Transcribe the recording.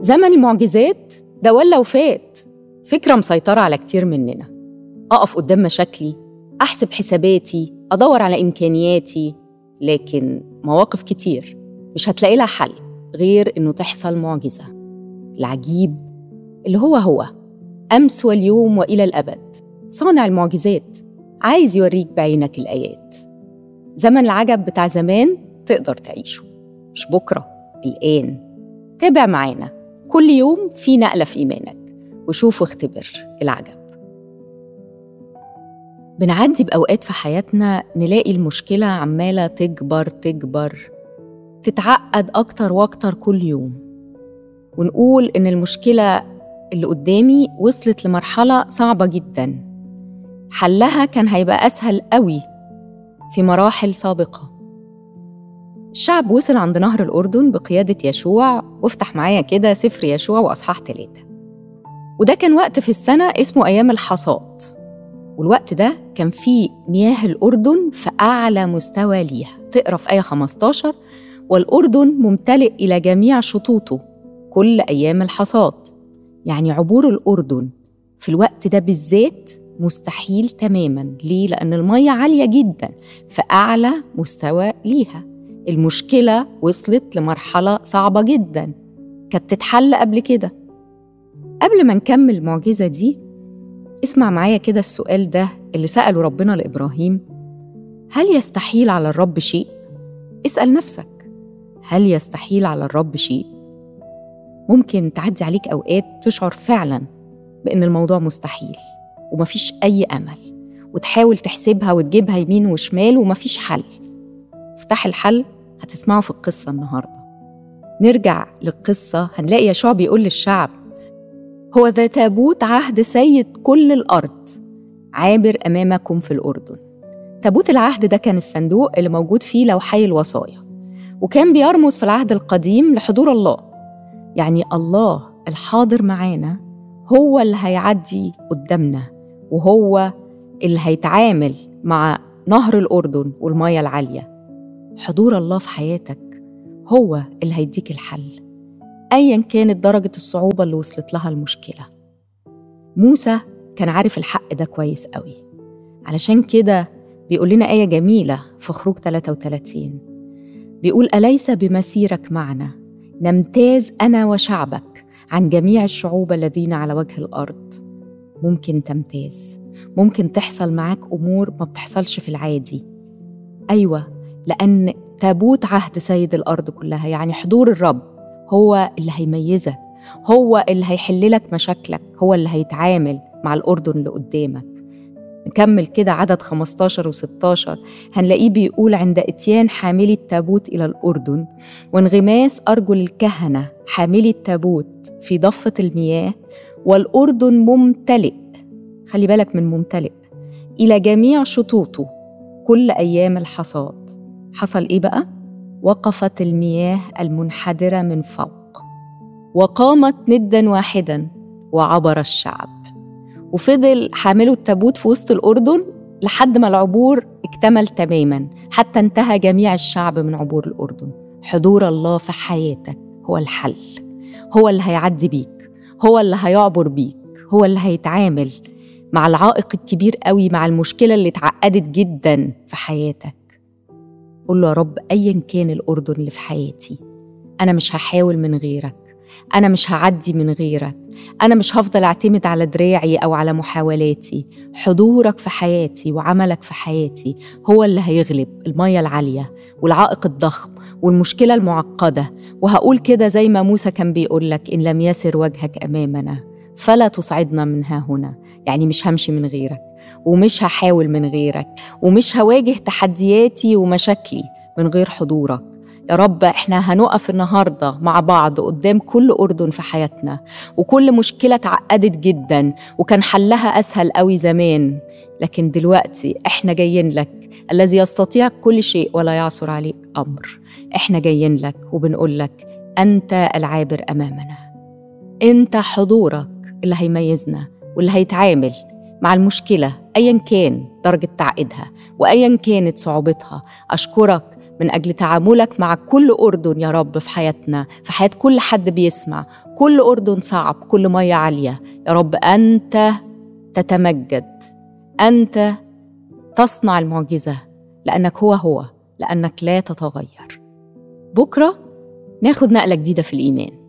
زمن المعجزات ده ولا وفات فكرة مسيطرة على كتير مننا أقف قدام مشاكلي أحسب حساباتي أدور على إمكانياتي لكن مواقف كتير مش هتلاقي لها حل غير إنه تحصل معجزة العجيب اللي هو هو أمس واليوم وإلى الأبد صانع المعجزات عايز يوريك بعينك الآيات زمن العجب بتاع زمان تقدر تعيشه مش بكرة الآن تابع معانا كل يوم في نقلة في إيمانك وشوف واختبر العجب بنعدي بأوقات في حياتنا نلاقي المشكلة عمالة تكبر تكبر تتعقد أكتر وأكتر كل يوم ونقول إن المشكلة اللي قدامي وصلت لمرحلة صعبة جدا حلها كان هيبقى أسهل قوي في مراحل سابقة الشعب وصل عند نهر الأردن بقيادة يشوع وافتح معايا كده سفر يشوع وأصحاح ثلاثة وده كان وقت في السنة اسمه أيام الحصاد والوقت ده كان فيه مياه الأردن في أعلى مستوى ليها تقرأ في آية 15 والأردن ممتلئ إلى جميع شطوطه كل أيام الحصاد يعني عبور الأردن في الوقت ده بالذات مستحيل تماما ليه؟ لأن المية عالية جدا في أعلى مستوى ليها المشكلة وصلت لمرحلة صعبة جدا كانت تتحل قبل كده قبل ما نكمل المعجزة دي اسمع معايا كده السؤال ده اللي سأله ربنا لإبراهيم هل يستحيل على الرب شيء؟ اسأل نفسك هل يستحيل على الرب شيء؟ ممكن تعدي عليك أوقات تشعر فعلا بإن الموضوع مستحيل ومفيش أي أمل وتحاول تحسبها وتجيبها يمين وشمال ومفيش حل افتح الحل هتسمعه في القصة النهاردة نرجع للقصة هنلاقي يشوع بيقول للشعب هو ذا تابوت عهد سيد كل الأرض عابر أمامكم في الأردن تابوت العهد ده كان الصندوق اللي موجود فيه لوحي الوصايا وكان بيرمز في العهد القديم لحضور الله يعني الله الحاضر معانا هو اللي هيعدي قدامنا وهو اللي هيتعامل مع نهر الأردن والمية العالية حضور الله في حياتك هو اللي هيديك الحل ايا كانت درجه الصعوبه اللي وصلت لها المشكله موسى كان عارف الحق ده كويس قوي علشان كده بيقول لنا آية جميلة في خروج 33 بيقول أليس بمسيرك معنا نمتاز أنا وشعبك عن جميع الشعوب الذين على وجه الأرض ممكن تمتاز ممكن تحصل معاك أمور ما بتحصلش في العادي أيوة لأن تابوت عهد سيد الأرض كلها يعني حضور الرب هو اللي هيميزك هو اللي هيحل لك مشاكلك هو اللي هيتعامل مع الأردن اللي قدامك نكمل كده عدد 15 و16 هنلاقيه بيقول عند اتيان حاملي التابوت إلى الأردن وانغماس أرجل الكهنة حاملي التابوت في ضفة المياه والأردن ممتلئ خلي بالك من ممتلئ إلى جميع شطوطه كل أيام الحصاد حصل إيه بقى؟ وقفت المياه المنحدرة من فوق وقامت ندا واحدا وعبر الشعب وفضل حاملوا التابوت في وسط الأردن لحد ما العبور اكتمل تماما حتى انتهى جميع الشعب من عبور الأردن حضور الله في حياتك هو الحل هو اللي هيعدي بيك هو اللي هيعبر بيك هو اللي هيتعامل مع العائق الكبير قوي مع المشكلة اللي اتعقدت جدا في حياتك قول له يا رب أيا كان الأردن اللي في حياتي أنا مش هحاول من غيرك أنا مش هعدي من غيرك أنا مش هفضل أعتمد على دراعي أو على محاولاتي حضورك في حياتي وعملك في حياتي هو اللي هيغلب المية العالية والعائق الضخم والمشكلة المعقدة وهقول كده زي ما موسى كان بيقول لك إن لم يسر وجهك أمامنا فلا تصعدنا من ها هنا يعني مش همشي من غيرك ومش هحاول من غيرك ومش هواجه تحدياتي ومشاكلي من غير حضورك يا رب احنا هنقف النهارده مع بعض قدام كل اردن في حياتنا وكل مشكله اتعقدت جدا وكان حلها اسهل قوي زمان لكن دلوقتي احنا جايين لك الذي يستطيع كل شيء ولا يعثر عليك امر احنا جايين لك وبنقول لك انت العابر امامنا انت حضورك اللي هيميزنا واللي هيتعامل مع المشكله ايا كان درجه تعقيدها وايا كانت صعوبتها اشكرك من أجل تعاملك مع كل أردن يا رب في حياتنا في حياة كل حد بيسمع كل أردن صعب كل مية عالية يا رب أنت تتمجد أنت تصنع المعجزة لأنك هو هو لأنك لا تتغير بكرة ناخد نقلة جديدة في الإيمان